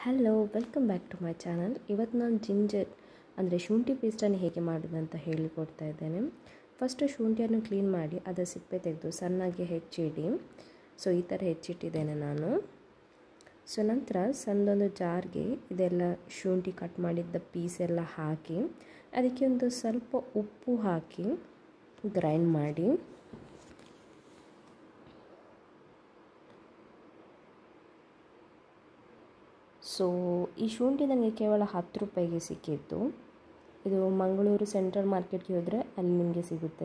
hello welcome back to my channel ಇವತ್ತು ನಾನು ginger ಅಂದರೆ ಶುಂಠಿ ಪೇಸ್ಟನ್ನು ಹೇಗೆ ಮಾಡೋದಂತ ಹೇಳಿಕೊಡ್ತಾ ಇದ್ದೇನೆ ಫಸ್ಟು ಶುಂಠಿಯನ್ನು ಕ್ಲೀನ್ ಮಾಡಿ ಅದರ ಸಿಪ್ಪೆ ತೆಗೆದು ಸಣ್ಣಗೆ ಹೆಚ್ಚಿಡಿ ಸೊ ಈ ಥರ ಹೆಚ್ಚಿಟ್ಟಿದ್ದೇನೆ ನಾನು ಸೊ ನಂತರ ಸಣ್ಣದೊಂದು ಜಾರ್ಗೆ ಇದೆಲ್ಲ ಶುಂಠಿ ಕಟ್ ಮಾಡಿದ್ದ ಪೀಸ್ ಎಲ್ಲ ಹಾಕಿ ಅದಕ್ಕೆ ಒಂದು ಸ್ವಲ್ಪ ಉಪ್ಪು ಹಾಕಿ ಗ್ರೈಂಡ್ ಮಾಡಿ ಸೊ ಈ ಶುಂಠಿ ನನಗೆ ಕೇವಲ ಹತ್ತು ರೂಪಾಯಿಗೆ ಸಿಕ್ಕಿತ್ತು ಇದು ಮಂಗಳೂರು ಸೆಂಟ್ರಲ್ ಮಾರ್ಕೆಟ್ಗೆ ಹೋದರೆ ಅಲ್ಲಿ ನಿಮಗೆ ಸಿಗುತ್ತೆ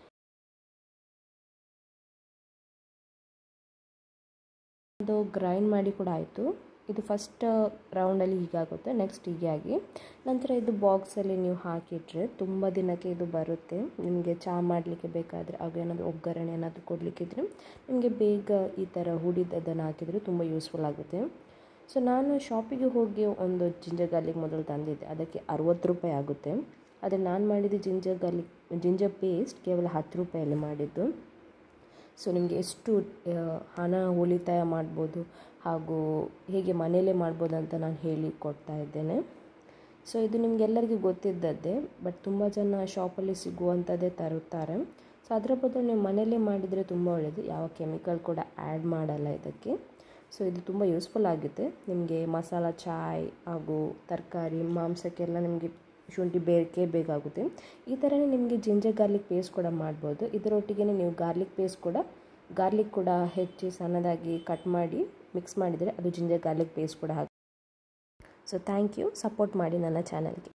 ಅದು ಗ್ರೈಂಡ್ ಮಾಡಿ ಕೂಡ ಆಯಿತು ಇದು ಫಸ್ಟ್ ರೌಂಡಲ್ಲಿ ಹೀಗಾಗುತ್ತೆ ನೆಕ್ಸ್ಟ್ ಹೀಗೆ ಆಗಿ ನಂತರ ಇದು ಬಾಕ್ಸಲ್ಲಿ ನೀವು ಹಾಕಿಟ್ರೆ ತುಂಬ ದಿನಕ್ಕೆ ಇದು ಬರುತ್ತೆ ನಿಮಗೆ ಚಹಾ ಮಾಡಲಿಕ್ಕೆ ಬೇಕಾದರೆ ಆಗ ಏನಾದರೂ ಒಗ್ಗರಣೆ ಏನಾದರೂ ಕೊಡಲಿಕ್ಕಿದ್ರೆ ನಿಮಗೆ ಬೇಗ ಈ ಥರ ಹುಡಿದದನ್ನು ಹಾಕಿದರೆ ತುಂಬ ಯೂಸ್ಫುಲ್ ಆಗುತ್ತೆ ಸೊ ನಾನು ಶಾಪಿಗೆ ಹೋಗಿ ಒಂದು ಜಿಂಜರ್ ಗಾರ್ಲಿಕ್ ಮೊದಲು ತಂದಿದ್ದೆ ಅದಕ್ಕೆ ಅರುವತ್ತು ರೂಪಾಯಿ ಆಗುತ್ತೆ ಆದರೆ ನಾನು ಮಾಡಿದ್ದು ಜಿಂಜರ್ ಗಾರ್ಲಿಕ್ ಜಿಂಜರ್ ಪೇಸ್ಟ್ ಕೇವಲ ಹತ್ತು ರೂಪಾಯಲ್ಲಿ ಮಾಡಿದ್ದು ಸೊ ನಿಮಗೆ ಎಷ್ಟು ಹಣ ಉಳಿತಾಯ ಮಾಡ್ಬೋದು ಹಾಗೂ ಹೇಗೆ ಮನೆಯಲ್ಲೇ ಮಾಡ್ಬೋದು ಅಂತ ನಾನು ಹೇಳಿ ಕೊಡ್ತಾ ಇದ್ದೇನೆ ಸೊ ಇದು ನಿಮಗೆಲ್ಲರಿಗೂ ಗೊತ್ತಿದ್ದದ್ದೇ ಬಟ್ ತುಂಬ ಜನ ಶಾಪಲ್ಲಿ ಸಿಗುವಂಥದ್ದೇ ತರುತ್ತಾರೆ ಸೊ ಅದರ ಬದಲು ನೀವು ಮನೆಯಲ್ಲೇ ಮಾಡಿದರೆ ತುಂಬ ಒಳ್ಳೆಯದು ಯಾವ ಕೆಮಿಕಲ್ ಕೂಡ ಆ್ಯಡ್ ಮಾಡಲ್ಲ ಇದಕ್ಕೆ ಸೊ ಇದು ತುಂಬ ಯೂಸ್ಫುಲ್ ಆಗುತ್ತೆ ನಿಮಗೆ ಮಸಾಲ ಚಾಯ್ ಹಾಗೂ ತರಕಾರಿ ಮಾಂಸಕ್ಕೆಲ್ಲ ನಿಮಗೆ ಶುಂಠಿ ಬೇಕೇ ಬೇಕಾಗುತ್ತೆ ಈ ಥರನೇ ನಿಮಗೆ ಜಿಂಜರ್ ಗಾರ್ಲಿಕ್ ಪೇಸ್ಟ್ ಕೂಡ ಮಾಡ್ಬೋದು ಇದರೊಟ್ಟಿಗೆ ನೀವು ಗಾರ್ಲಿಕ್ ಪೇಸ್ಟ್ ಕೂಡ ಗಾರ್ಲಿಕ್ ಕೂಡ ಹೆಚ್ಚಿ ಸಣ್ಣದಾಗಿ ಕಟ್ ಮಾಡಿ ಮಿಕ್ಸ್ ಮಾಡಿದರೆ ಅದು ಜಿಂಜರ್ ಗಾರ್ಲಿಕ್ ಪೇಸ್ಟ್ ಕೂಡ ಹಾಕಿ ಸೊ ಥ್ಯಾಂಕ್ ಯು ಸಪೋರ್ಟ್ ಮಾಡಿ ನನ್ನ ಚಾನಲ್ಗೆ